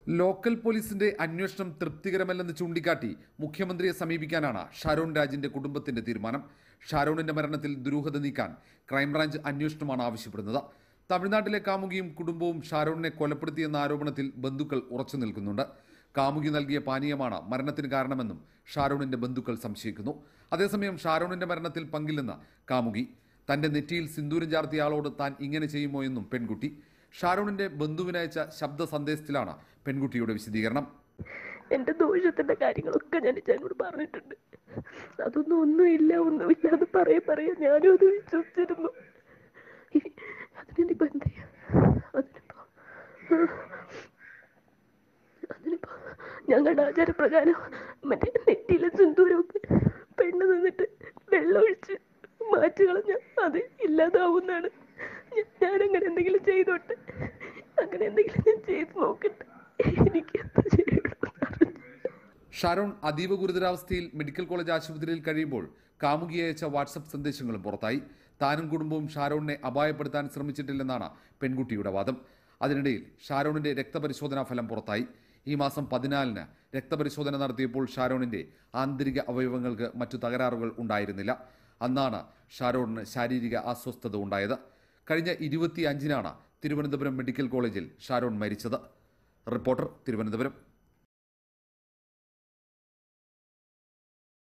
local പോലീസിന്റെ അന്വേഷണം തൃപ്തികരമല്ലെന്ന് ചൂണ്ടിക്കാട്ടി മുഖ്യമന്ത്രിയെ സമീപിക്കാനാണ് ഷാരോൺ രാജിന്റെ കുടുംബത്തിന്റെ തീരുമാനം ഷാരോണിന്റെ മരണത്തിൽ ദുരൂഹത നീക്കാൻ ക്രൈംബ്രാഞ്ച് അന്വേഷണമാണ് ആവശ്യപ്പെടുന്നത് തമിഴ്നാട്ടിലെ കാമുകിയും കുടുംബവും ഷാരോണിനെ കൊലപ്പെടുത്തിയെന്ന ആരോപണത്തിൽ ബന്ധുക്കൾ ഉറച്ചു നിൽക്കുന്നുണ്ട് കാമുകി നൽകിയ പാനീയമാണ് മരണത്തിന് കാരണമെന്നും ഷാരോണിന്റെ ബന്ധുക്കൾ സംശയിക്കുന്നു അതേസമയം ഷാരോണിന്റെ മരണത്തിൽ പങ്കില്ലെന്ന് കാമുകി തന്റെ നെറ്റിയിൽ സിന്ദൂരം ചാർത്തിയ ആളോട് താൻ ഇങ്ങനെ ചെയ്യുമോ എന്നും പെൺകുട്ടി ഷാരോണിന്റെ ബന്ധുവിനയച്ച ശബ്ദ സന്ദേശത്തിലാണ് പെൺകുട്ടിയുടെ വിശദീകരണം എൻ്റെ ദോഷത്തിന്റെ കാര്യങ്ങളൊക്കെ ഞാൻ ചേട്ടനോട് പറഞ്ഞിട്ടുണ്ട് അതൊന്നും ഒന്നുമില്ല ഒന്നുമില്ല അത് പറയ പറയാ ഞാനും അത് വിശ്വസിച്ചിരുന്നു ഇനി അതിനിപ്പോ എന്ത് ചെയ്യാ അതിനിപ്പോ അതിനിപ്പോ ഞങ്ങളുടെ ആചാരപ്രകാരം മറ്റേ നെറ്റിയിലെ സിന്ദൂരമൊക്കെ പെണ്ണ് നിന്നിട്ട് വെള്ളമൊഴിച്ച് മാറ്റി കളഞ്ഞ അത് ഇല്ലാതാവുന്നാണ് ഞ- ഞാനങ്ങനെ എന്തെങ്കിലും ചെയ്തോട്ടെ അങ്ങനെ എന്തെങ്കിലും ഞാൻ ചെയ്ത് നോക്കട്ടെ എനിക്ക് എന്താ ചെയ്യണമെന്ന് ഷാരോൺ അതീവ ഗുരുതരാവസ്ഥയിൽ മെഡിക്കൽ കോളേജ് ആശുപത്രിയിൽ കഴിയുമ്പോൾ കാമുകി അയച്ച വാട്സപ്പ് സന്ദേശങ്ങളും പുറത്തായി താനും കുടുംബവും ഷാരോണിനെ അപായപ്പെടുത്താൻ ശ്രമിച്ചിട്ടില്ലെന്നാണ് പെൺകുട്ടിയുടെ വാദം അതിനിടയിൽ ഷാരോണിന്റെ രക്തപരിശോധനാ ഫലം പുറത്തായി ഈ മാസം പതിനാലിന് രക്തപരിശോധന നടത്തിയപ്പോൾ ഷാരോണിന്റെ ആന്തരിക അവയവങ്ങൾക്ക് മറ്റു തകരാറുകൾ ഉണ്ടായിരുന്നില്ല അന്നാണ് ഷാരോണിന് ശാരീരിക അസ്വസ്ഥത ഉണ്ടായത് കഴിഞ്ഞ ഇരുപത്തി അഞ്ചിനാണ് തിരുവനന്തപുരം മെഡിക്കൽ കോളേജിൽ ഷാരോൺ മരിച്ചത് റിപ്പോർട്ടർ തിരുവനന്തപുരം